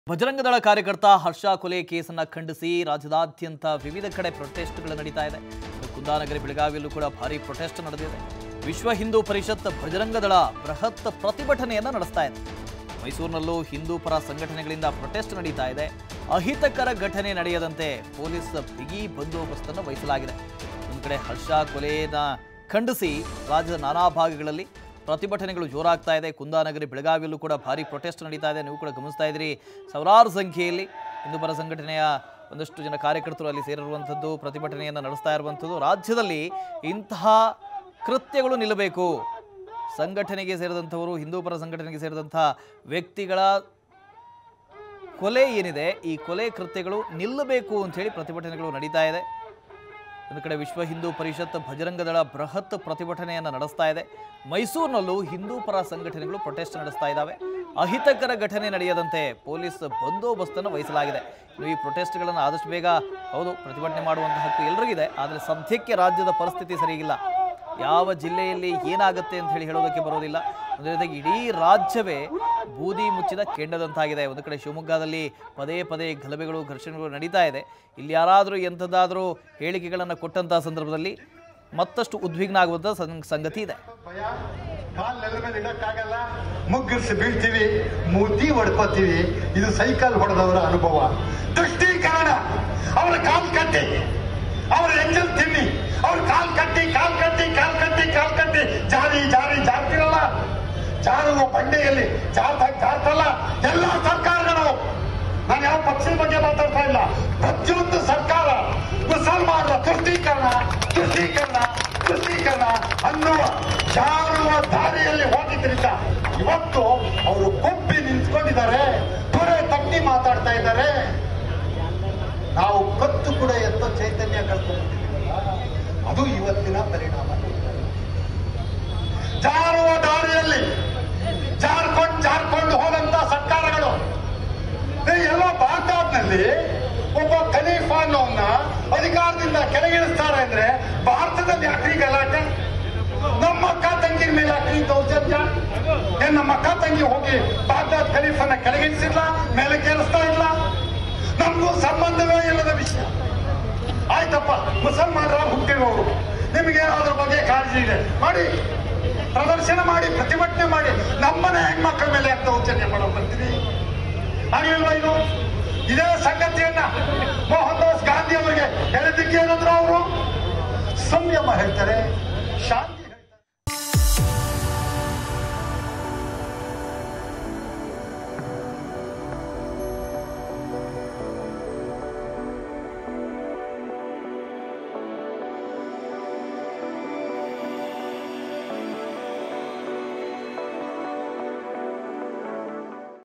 ಬಜರಂಗದಳ ಕಾರ್ಯಕರ್ತ ಹರ್ಷ ಕೊಲೆ ಕೇಸನ್ನ ಖಂಡಿಸಿ ರಾಜ್ಯದಾದ್ಯಂತ ವಿವಿಧ ಕಡೆ ಪ್ರೊಟೆಸ್ಟ್ಗಳು ನಡೀತಾ ಇದೆ ಇನ್ನು ಕುಂದಾನಗರಿ ಬೆಳಗಾವಿಯಲ್ಲೂ ಕೂಡ ಭಾರಿ ಪ್ರೊಟೆಸ್ಟ್ ನಡೆದಿದೆ ವಿಶ್ವ ಹಿಂದೂ ಪರಿಷತ್ ಬಜರಂಗದಳ ಬೃಹತ್ ಪ್ರತಿಭಟನೆಯನ್ನ ನಡೆಸ್ತಾ ಇದೆ ಮೈಸೂರಿನಲ್ಲೂ ಹಿಂದೂ ಪರ ಸಂಘಟನೆಗಳಿಂದ ಪ್ರೊಟೆಸ್ಟ್ ನಡೀತಾ ಇದೆ ಅಹಿತಕರ ಘಟನೆ ನಡೆಯದಂತೆ ಪೊಲೀಸ್ ಬಿಗಿ ಬಂದೋಬಸ್ತನ್ನು ವಹಿಸಲಾಗಿದೆ ಒಂದು ಕಡೆ ಹರ್ಷ ಕೊಲೆಯನ್ನ ಖಂಡಿಸಿ ರಾಜ್ಯದ ನಾನಾ ಭಾಗಗಳಲ್ಲಿ ಪ್ರತಿಭಟನೆಗಳು ಜೋರಾಗ್ತಾ ಇದೆ ಕುಂದಾನಗರಿ ಬೆಳಗಾವಿಯಲ್ಲೂ ಕೂಡ ಭಾರಿ ಪ್ರೊಟೆಸ್ಟ್ ನಡೀತಾ ಇದೆ ನೀವು ಕೂಡ ಗಮನಿಸ್ತಾ ಇದ್ದೀರಿ ಸಾವಿರಾರು ಸಂಖ್ಯೆಯಲ್ಲಿ ಹಿಂದೂಪರ ಸಂಘಟನೆಯ ಒಂದಷ್ಟು ಜನ ಕಾರ್ಯಕರ್ತರು ಅಲ್ಲಿ ಸೇರಿರುವಂಥದ್ದು ಪ್ರತಿಭಟನೆಯನ್ನು ನಡೆಸ್ತಾ ಇರುವಂಥದ್ದು ರಾಜ್ಯದಲ್ಲಿ ಇಂತಹ ಕೃತ್ಯಗಳು ನಿಲ್ಲಬೇಕು ಸಂಘಟನೆಗೆ ಸೇರಿದಂಥವರು ಹಿಂದೂಪರ ಸಂಘಟನೆಗೆ ಸೇರಿದಂಥ ವ್ಯಕ್ತಿಗಳ ಕೊಲೆ ಏನಿದೆ ಈ ಕೊಲೆ ಕೃತ್ಯಗಳು ನಿಲ್ಲಬೇಕು ಅಂಥೇಳಿ ಪ್ರತಿಭಟನೆಗಳು ನಡೀತಾ ಇದೆ ಒಂದು ಕಡೆ ವಿಶ್ವ ಹಿಂದೂ ಪರಿಷತ್ ಬಜರಂಗದಳ ಬೃಹತ್ ಪ್ರತಿಭಟನೆಯನ್ನು ನಡೆಸ್ತಾ ಇದೆ ಮೈಸೂರಿನಲ್ಲೂ ಹಿಂದೂ ಪರ ಸಂಘಟನೆಗಳು ಪ್ರೊಟೆಸ್ಟ್ ನಡೆಸ್ತಾ ಇದ್ದಾವೆ ಅಹಿತಕರ ಘಟನೆ ನಡೆಯದಂತೆ ಪೊಲೀಸ್ ಬಂದೋಬಸ್ತನ್ನು ವಹಿಸಲಾಗಿದೆ ಇನ್ನು ಈ ಪ್ರೊಟೆಸ್ಟ್ಗಳನ್ನು ಆದಷ್ಟು ಬೇಗ ಹೌದು ಪ್ರತಿಭಟನೆ ಮಾಡುವಂಥ ಹಕ್ಕು ಎಲ್ರಿಗಿದೆ ಆದರೆ ಸದ್ಯಕ್ಕೆ ರಾಜ್ಯದ ಪರಿಸ್ಥಿತಿ ಸರಿಯಿಲ್ಲ ಯಾವ ಜಿಲ್ಲೆಯಲ್ಲಿ ಏನಾಗುತ್ತೆ ಅಂತ ಹೇಳಿ ಹೇಳೋದಕ್ಕೆ ಬರೋದಿಲ್ಲ ಅದರ ಜೊತೆಗೆ ಇಡೀ ರಾಜ್ಯವೇ ಬೂದಿ ಮುಚ್ಚಿದ ಕೆಂಡದಂತಾಗಿದೆ ಒಂದು ಕಡೆ ಶಿವಮೊಗ್ಗದಲ್ಲಿ ಪದೇ ಪದೇ ಗಲಭೆಗಳು ಘರ್ಷಣೆಗಳು ನಡೀತಾ ಇದೆ ಇಲ್ಲಿ ಯಾರಾದರೂ ಎಂಥದ್ದಾದರೂ ಹೇಳಿಕೆಗಳನ್ನು ಕೊಟ್ಟಂತಹ ಸಂದರ್ಭದಲ್ಲಿ ಮತ್ತಷ್ಟು ಉದ್ವಿಗ್ನ ಆಗುವಂಥ ಸಂ- ಸಂಗತಿ ಇದೆ ಭಯ ಕಾಲ್ ನೆಲದ ಮೇಲೆ ಇಡಕ್ಕಾಗಲ್ಲ ಮುಗ್ಗಿರಿಸಿ ಬೀಳ್ತೀವಿ ಮೂತಿ ಹೊಡ್ಕೋತೀವಿ ಇದು ಸೈಕಲ್ ಹೊಡೆದವರ ಅನುಭವ ದೃಷ್ಟೀಕರಣ ಅವರ ಕಾಲ್ ಕಟ್ಟಿ ಅವರ ಎಂಜಲ್ ತಿನ್ನಿ ಅವ್ರ ಕಾಲ್ ಕಟ್ಟಿ ಕಾಲ್ ಕಟ್ಟಿ ಕಾಲ್ ಕಟ್ಟಿ ಕಾಲ್ ಕಟ್ಟಿ ಜಾರಿ ಜಾರಿ ಜಾರ್ತಿರಲ್ಲ ಜಾರುವ ಬಂಡೆಯಲ್ಲಿ ಜಾರ್ದಾಗ ಜಾರ್ತಲ್ಲ ಎಲ್ಲ ಸರ್ಕಾರಗಳು ನಾನು ಯಾವ ಪಕ್ಷದ ಬಗ್ಗೆ ಮಾತಾಡ್ತಾ ಇಲ್ಲ ಪ್ರತಿಯೊಂದು ಸರ್ಕಾರ ಮುಸಲ್ಮಾನರ ತುಷ್ಟೀಕರಣ ತುಷ್ಟೀಕರಣ ತುಷ್ಟೀಕರಣ ಅನ್ನುವ ಜಾರುವ ದಾರಿಯಲ್ಲಿ ಹೋಗಿದ್ರಿಂದ ಇವತ್ತು ಅವರು ಕೊಬ್ಬಿ ನಿಂತ್ಕೊಂಡಿದ್ದಾರೆ ತೊರೆ ತಟ್ಟಿ ಮಾತಾಡ್ತಾ ಇದ್ದಾರೆ ನಾವು ಕತ್ತು ಕೂಡ ಎತ್ತೋ ಚೈತನ್ಯ ಕಳ್ಕೊಂಡಿದ್ದೀವಿ ಅದು ಇವತ್ತಿನ ಪರಿಣಾಮ ಜಾರುವ ದಾರಿಯಲ್ಲಿ ಜಾರ್ಕೊಂಡು ಜಾರ್ಕೊಂಡು ಹೋದಂತ ಸರ್ಕಾರಗಳು ಏ, ಎಲ್ಲ ಬಾಗ್ದಾದ್ನಲ್ಲಿ ಒಬ್ಬ ಖಲೀಫಾ ಅನ್ನೋನ್ನ ಅಧಿಕಾರದಿಂದ ಕೆಳಗಿಳಿಸ್ತಾರೆ ಅಂದ್ರೆ ಭಾರತದಲ್ಲಿ ಯಾಕ್ರಿ ಗಲಾಟೆ ನಮ್ಮ ಅಕ್ಕ ತಂಗಿನ ಮೇಲೆ ಯಾಕ್ರಿ ದೌರ್ಜನ್ಯ ಏನ್ ನಮ್ಮ ಅಕ್ಕ ತಂಗಿ ಹೋಗಿ ಬಾಗ್ದಾದ್ ಖಲೀಫನ ಕೆಳಗಿಳಿಸಿಲ್ಲ ಮೇಲೆ ಕೇಳಿಸ್ತಾ ಇಲ್ಲ ನಮಗೂ ಸಂಬಂಧವೇ ಇಲ್ಲದ ವಿಷಯ ಆಯ್ತಪ್ಪ ಮುಸಲ್ಮಾನರ ಹುಟ್ಟಿರೋರು ನಿಮಗೆ ಅದ್ರ ಬಗ್ಗೆ ಕಾಳಜಿ ಇದೆ ಮಾಡಿ ಪ್ರದರ್ಶನ ಮಾಡಿ ಪ್ರತಿಭಟನೆ ಮಾಡಿ ನಮ್ಮನೆ ಹೆಣ್ಮಕ್ಳ ಮೇಲೆ ಯಾಕೆ ದೌರ್ಜನ್ಯ ಮಾಡೋ ಬರ್ತೀವಿ ಆಗ್ಲಿಲ್ವಾ ಇದು ಇದೇ ಸಂಗತಿಯನ್ನ ಮೋಹನ್ ದಾಸ್ ಗಾಂಧಿ ಅವರಿಗೆ ಹೇಳಿದ್ದಕ್ಕೆ ಏನಂದ್ರು ಅವರು ಸಂಯಮ ಹೇಳ್ತಾರೆ ಶಾಂತಿ